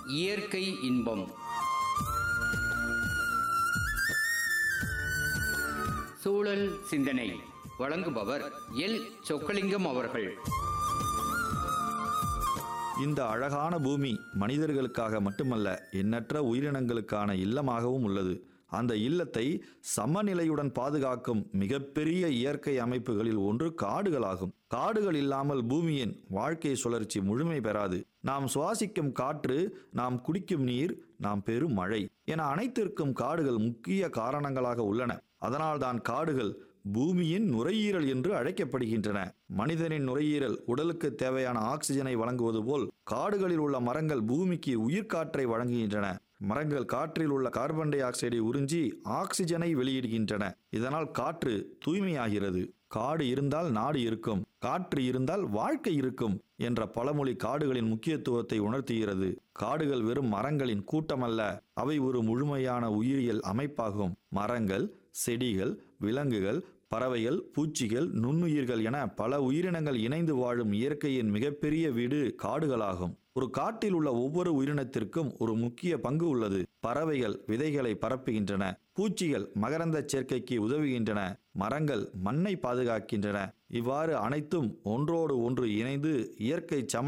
இயற்கை இன்பம் சூழல் சிந்தனை வழங்குபவர் எல் சொக்கலிங்கம் அவர்கள் இந்த அழகான பூமி மனிதர்களுக்காக மட்டுமல்ல எண்ணற்ற உயிரினங்களுக்கான இல்லமாகவும் உள்ளது அந்த இல்லத்தை சமநிலையுடன் பாதுகாக்கும் மிகப்பெரிய இயற்கை அமைப்புகளில் ஒன்று காடுகளாகும் காடுகள் இல்லாமல் பூமியின் வாழ்க்கை சுழற்சி முழுமை பெறாது நாம் சுவாசிக்கும் காற்று நாம் குடிக்கும் நீர் நாம் பெறும் மழை என அனைத்திற்கும் காடுகள் முக்கிய காரணங்களாக உள்ளன அதனால்தான் காடுகள் பூமியின் நுரையீரல் என்று அழைக்கப்படுகின்றன மனிதனின் நுரையீரல் உடலுக்கு தேவையான ஆக்சிஜனை வழங்குவது போல் காடுகளில் உள்ள மரங்கள் பூமிக்கு உயிர்காற்றை வழங்குகின்றன மரங்கள் காற்றில் உள்ள கார்பன் டை ஆக்சைடை உறிஞ்சி ஆக்சிஜனை வெளியிடுகின்றன இதனால் காற்று தூய்மையாகிறது காடு இருந்தால் நாடு இருக்கும் காற்று இருந்தால் வாழ்க்கை இருக்கும் என்ற பழமொழி காடுகளின் முக்கியத்துவத்தை உணர்த்துகிறது காடுகள் வெறும் மரங்களின் கூட்டமல்ல அவை ஒரு முழுமையான உயிரியல் அமைப்பாகும் மரங்கள் செடிகள் விலங்குகள் பறவைகள் பூச்சிகள் நுண்ணுயிர்கள் என பல உயிரினங்கள் இணைந்து வாழும் இயற்கையின் மிகப்பெரிய வீடு காடுகளாகும் ஒரு காட்டில் உள்ள ஒவ்வொரு உயிரினத்திற்கும் ஒரு முக்கிய பங்கு உள்ளது பறவைகள் விதைகளை பரப்புகின்றன பூச்சிகள் மகரந்த சேர்க்கைக்கு உதவுகின்றன மரங்கள் மண்ணை பாதுகாக்கின்றன இவ்வாறு அனைத்தும் ஒன்றோடு ஒன்று இணைந்து இயற்கை சம